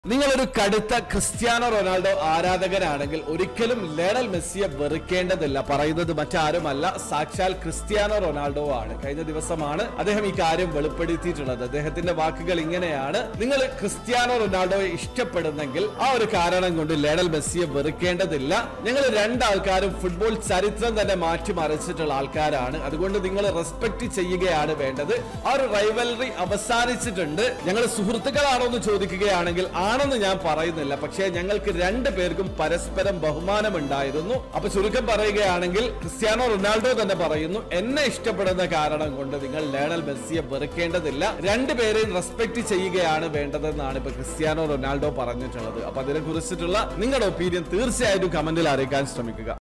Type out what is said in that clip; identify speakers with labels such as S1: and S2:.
S1: നിങ്ങളൊരു കടുത്ത Cristiano Ronaldo ആരാധകനാണെങ്കിൽ ഒരിക്കലും ലേണൽ മെസ്സിയെ വെറുക്കേണ്ടതില്ല പറയുന്നത് മറ്റാരുമല്ല സാക്ഷാൽ ക്രിസ്ത്യാനോ റൊണാൾഡോ ആണ് കഴിഞ്ഞ ദിവസമാണ് അദ്ദേഹം ഈ കാര്യം വെളിപ്പെടുത്തിയിട്ടുള്ളത് അദ്ദേഹത്തിന്റെ വാക്കുകൾ ഇങ്ങനെയാണ് നിങ്ങൾ ക്രിസ്ത്യാനോ റൊണാൾഡോയെ ഇഷ്ടപ്പെടുന്നെങ്കിൽ ആ ഒരു കാരണം കൊണ്ട് ലേണൽ മെസ്സിയെ വെറുക്കേണ്ടതില്ല ഞങ്ങൾ രണ്ടാൾക്കാരും ഫുട്ബോൾ ചരിത്രം തന്നെ മാറ്റിമറിച്ചിട്ടുള്ള ആൾക്കാരാണ് അതുകൊണ്ട് നിങ്ങൾ റെസ്പെക്ട് ചെയ്യുകയാണ് വേണ്ടത് ആ ഒരു റൈവലറി അവസാനിച്ചിട്ടുണ്ട് ഞങ്ങൾ സുഹൃത്തുക്കളാണോ എന്ന് ചോദിക്കുകയാണെങ്കിൽ ആണെന്ന് ഞാൻ പറയുന്നില്ല പക്ഷേ ഞങ്ങൾക്ക് രണ്ടു പേർക്കും പരസ്പരം ബഹുമാനം ഉണ്ടായിരുന്നു അപ്പൊ ചുരുക്കം പറയുകയാണെങ്കിൽ ക്രിസ്ത്യാനോ റൊണാൾഡോ തന്നെ പറയുന്നു എന്നെ ഇഷ്ടപ്പെടുന്ന കാരണം കൊണ്ട് നിങ്ങൾ ലേണൽ മെസ്സിയെ വെറുക്കേണ്ടതില്ല രണ്ടുപേരെയും റെസ്പെക്ട് ചെയ്യുകയാണ് വേണ്ടതെന്നാണ് ഇപ്പൊ ക്രിസ്ത്യാനോ റൊണാൾഡോ പറഞ്ഞിട്ടുള്ളത് അപ്പൊ അതിനെ കുറിച്ചിട്ടുള്ള നിങ്ങളുടെ ഒപ്പീനിയൻ തീർച്ചയായിട്ടും കമന്റിൽ അറിയിക്കാൻ ശ്രമിക്കുക